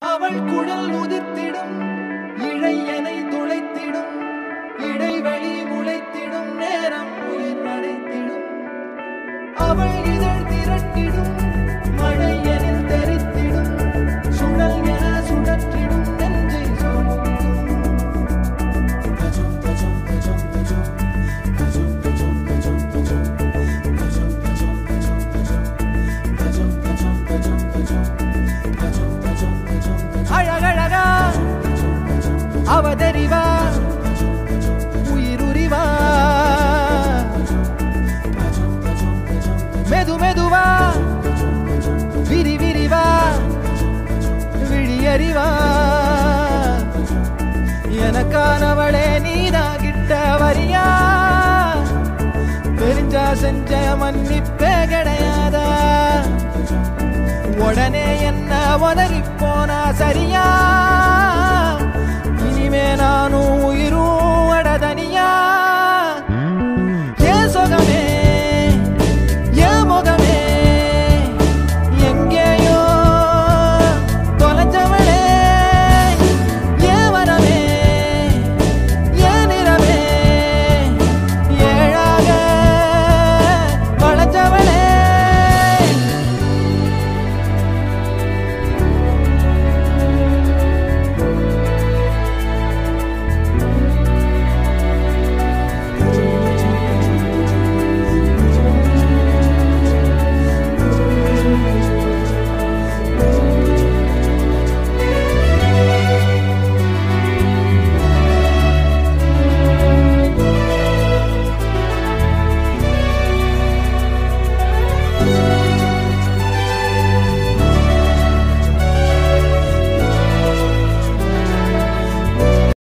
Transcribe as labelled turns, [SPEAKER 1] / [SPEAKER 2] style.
[SPEAKER 1] அவள் குழல் உதிர்த்திடும் இழையனை துளைத்திடும் இடைவெளி முளைத்திடும் நேரம் உயிர் அடைத்திடும் அவள் இதழ் திரட்டிடும் மழை எனில் தெரித்திடும் சுழல் என சுழற்றிடும் நெஞ்சை சோர்த்திடும் அழகழகா அவதறிவா உயிருரிவா மெது மெதுவா விரி விரிவா விழியறிவா எனக்கானவளே நீதா கிட்ட வரியா தெரிஞ்சா செஞ்ச மன்னிப்பே கிடையாதா உடனே என்ன உதறி போனா சரியா இனிமே நானும்